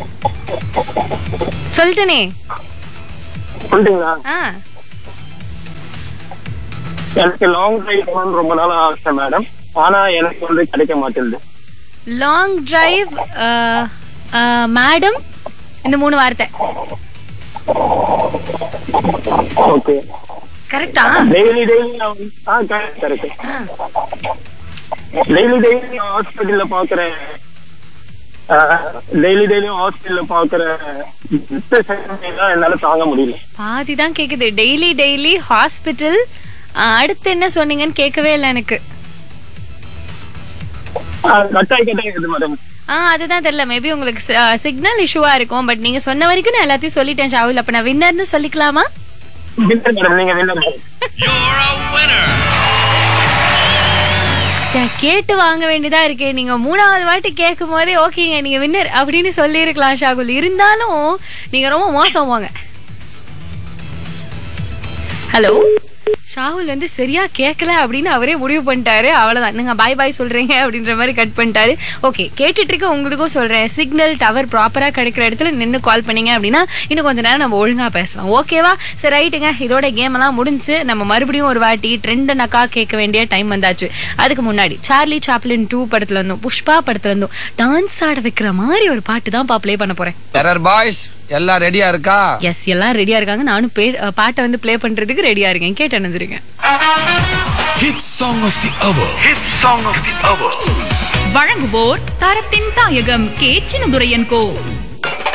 சொல்லிட்டனே சொல்லிட்டீங்களா ஆ எனக்கு long drive போகணும்னு ரொம்ப நாள் ஆசை மேடம் ஆனா எனக்கு வந்து கிடைக்க மாட்டேங்குது லாங் டிரைவ் மேடம் இந்த மூணு வார்த்தை ஓகே கரெக்டா டெய்லி டெய்லி ஆ கரெக்ட் கரெக்ட் டெய்லி டெய்லி ஹாஸ்பிட்டல்ல பாக்குறேன் டெய்லி டெய்லியும் ஹாஸ்பிட்டல்ல பாக்குற தான் என்னால தாங்க முடியல பாதி தான் கேக்குது டெய்லி டெய்லி ஹாஸ்பிட்டல் அடுத்து என்ன சொன்னீங்கன்னு கேட்கவே இல்லை எனக்கு கட்டாய் கட்டாய் இது மேடம் ஆ அதுதான் தெரியல மேபி உங்களுக்கு சிக்னல் இஷ்யூவா இருக்கும் பட் நீங்க சொன்ன வரைக்கும் நான் எல்லாத்தையும் சொல்லிட்டேன் ஷாவுல் அப்ப நான் வின்னர்னு சொல்லிக்கலாமா வின்னர் மேடம் நீங்க வின்னர் You're a winner. சே, கேட்டு வாங்க வேண்டியதா இருக்கே நீங்க மூணாவது வாட்டி கேட்கும் போதே ஓகேங்க நீங்க வின்னர் அப்படின்னு சொல்லியிருக்கலாம் ஷாகுல் இருந்தாலும் நீங்க ரொம்ப மோசம் போங்க ஹலோ ஷாகுல் வந்து சரியா கேட்கல அப்படின்னு அவரே முடிவு பண்ணிட்டாரு அவ்வளவுதான் நீங்க பாய் பாய் சொல்றீங்க அப்படின்ற மாதிரி கட் பண்ணிட்டாரு ஓகே கேட்டுட்டு இருக்க உங்களுக்கும் சொல்றேன் சிக்னல் டவர் ப்ராப்பரா கிடைக்கிற இடத்துல நின்று கால் பண்ணீங்க அப்படின்னா இன்னும் கொஞ்ச நேரம் நம்ம ஒழுங்கா பேசலாம் ஓகேவா சரி ரைட்டுங்க இதோட கேம் எல்லாம் முடிஞ்சு நம்ம மறுபடியும் ஒரு வாட்டி ட்ரெண்ட் நக்கா கேட்க வேண்டிய டைம் வந்தாச்சு அதுக்கு முன்னாடி சார்லி சாப்ளின் டூ படத்துல இருந்தும் புஷ்பா படத்துல இருந்தும் டான்ஸ் ஆட வைக்கிற மாதிரி ஒரு பாட்டு தான் பா ப்ளே பண்ண போறேன் டெரர் பாய்ஸ் எல்லாம் ரெடியா இருக்கா எஸ் எல்லாம் ரெடியா இருக்காங்க நானும் பே- அஹ் பாட்டை வந்து ப்ளே பண்றதுக்கு ரெடியா இருக்கேன் கேட்டு அணைஞ்சிருங்க Hit song of the hour. Hit song of the hour. வழங்குவோர் தரத்தின் தாயகம் கே சின்னதுரையன் கோ